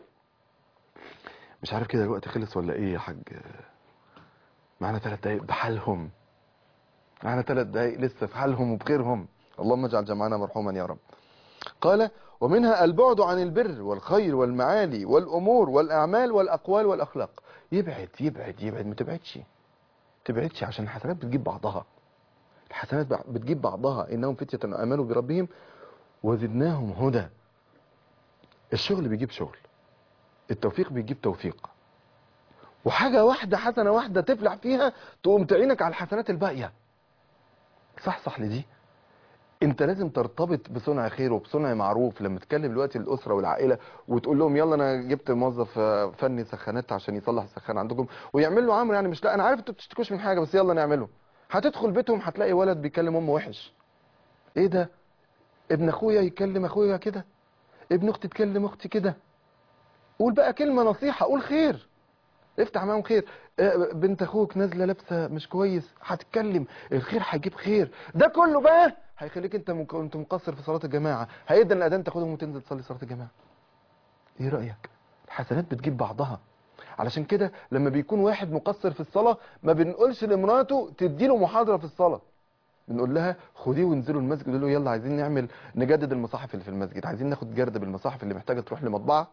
مش عارف كده الوقت خلص ولا ايه يا حاج معانا ثلاث دقايق بحالهم معانا ثلاث دقايق لسه في حالهم وبخيرهم اللهم اجعل جمعنا مرحوما يا رب قال ومنها البعد عن البر والخير والمعالي والأمور والأعمال والأقوال والأخلاق يبعد يبعد يبعد ما تبعدش تبعدش عشان الحسنات بتجيب بعضها الحسنات بتجيب بعضها إنهم فتية آمنوا بربهم وزدناهم هدى الشغل بيجيب شغل التوفيق بيجيب توفيق وحاجة واحدة حسنة واحدة تفلح فيها تقوم تعينك على الحسنات الباقية صح صح لدي انت لازم ترتبط بصنع خير وبصنع معروف لما تكلم دلوقتي الاسره والعائله وتقول لهم يلا انا جبت موظف آه، فني سخانات عشان يصلح السخان عندكم ويعمل له عمرو يعني مش لا انا عارف انتوا بتشتكوش من حاجه بس يلا نعمله هتدخل بيتهم هتلاقي ولد بيكلم امه وحش ايه ده ابن اخويا يكلم اخويا كده ابن اختي تكلم اختي كده قول بقى كلمه نصيحه قول خير افتح معاهم خير آه، بنت اخوك نازله لابسه مش كويس هتتكلم الخير هيجيب خير ده كله بقى هيخليك انت مك- انت مقصر في صلاه الجماعه هيقدر الاذان تاخدهم وتنزل تصلي صلاه الجماعه ايه رايك الحسنات بتجيب بعضها علشان كده لما بيكون واحد مقصر في الصلاه ما بنقولش لمراته تديله محاضره في الصلاه بنقول لها خديه وانزلوا المسجد قولوا له يلا عايزين نعمل نجدد المصاحف اللي في المسجد عايزين ناخد جرد بالمصاحف اللي محتاجه تروح لمطبعه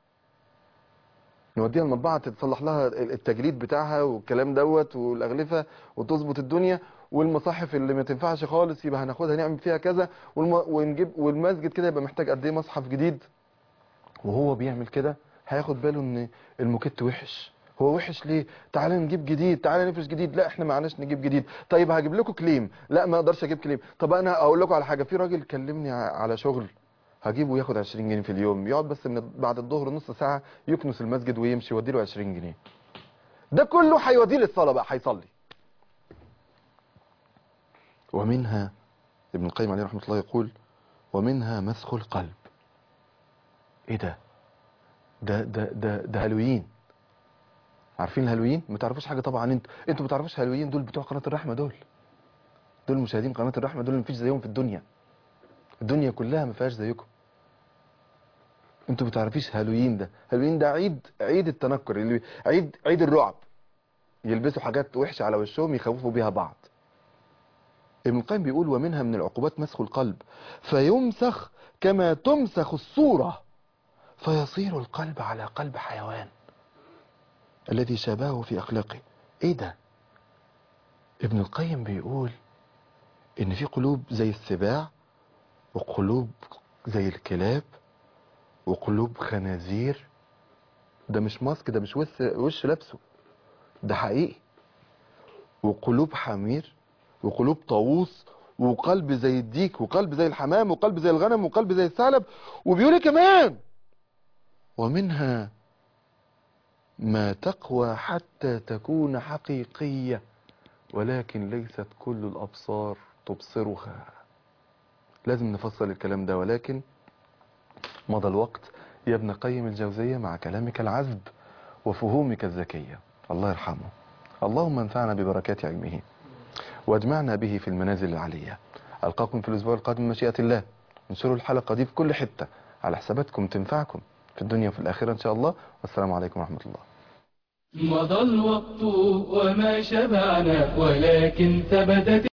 نوديها المطبعه تتصلح لها التجليد بتاعها والكلام دوت والاغلفه وتظبط الدنيا والمصاحف اللي ما تنفعش خالص يبقى هناخدها نعمل فيها كذا والم... ونجيب والمسجد كده يبقى محتاج قد ايه مصحف جديد وهو بيعمل كده هياخد باله ان الموكيت وحش هو وحش ليه تعالى نجيب جديد تعالى نفرش جديد لا احنا معناش نجيب جديد طيب هجيب لكم كليم لا ما اقدرش اجيب كليم طب انا اقول لكم على حاجه في راجل كلمني ع- على شغل هجيبه ياخد 20 جنيه في اليوم يقعد بس من بعد الظهر نص ساعه يكنس المسجد ويمشي يودي له 20 جنيه ده كله هيوديه للصلاه بقى هيصلي ومنها ابن القيم عليه رحمه الله يقول ومنها مسخ القلب ايه ده ده ده ده ده هالوين عارفين الهالوين ما تعرفوش حاجه طبعا انتوا انتوا ما تعرفوش هالوين دول بتوع قناه الرحمه دول دول مشاهدين قناه الرحمه دول مفيش زيهم في الدنيا الدنيا كلها ما فيهاش زيكم انتوا ما تعرفيش هالوين ده هالوين ده عيد عيد التنكر اللي عيد عيد الرعب يلبسوا حاجات وحشه على وشهم يخوفوا بيها بعض ابن القيم بيقول ومنها من العقوبات مسخ القلب فيمسخ كما تمسخ الصوره فيصير القلب على قلب حيوان الذي شابهه في أخلاقه إيه ده ابن القيم بيقول إن في قلوب زي السباع وقلوب زي الكلاب وقلوب خنازير ده مش ماسك ده مش وش, وش لابسه ده حقيقي وقلوب حمير وقلوب طاووس وقلب زي الديك وقلب زي الحمام وقلب زي الغنم وقلب زي الثعلب وبيقول إيه كمان ومنها ما تقوى حتى تكون حقيقية ولكن ليست كل الأبصار تبصرها لازم نفصل الكلام ده ولكن مضى الوقت يا ابن قيم الجوزية مع كلامك العذب وفهومك الذكية الله يرحمه اللهم انفعنا ببركات علمه واجمعنا به في المنازل العلية ألقاكم في الأسبوع القادم مشيئة الله انشروا الحلقة دي في كل حتة على حساباتكم تنفعكم في الدنيا وفي الآخرة إن شاء الله والسلام عليكم ورحمة الله مضى الوقت وما شبعنا ولكن ثبتت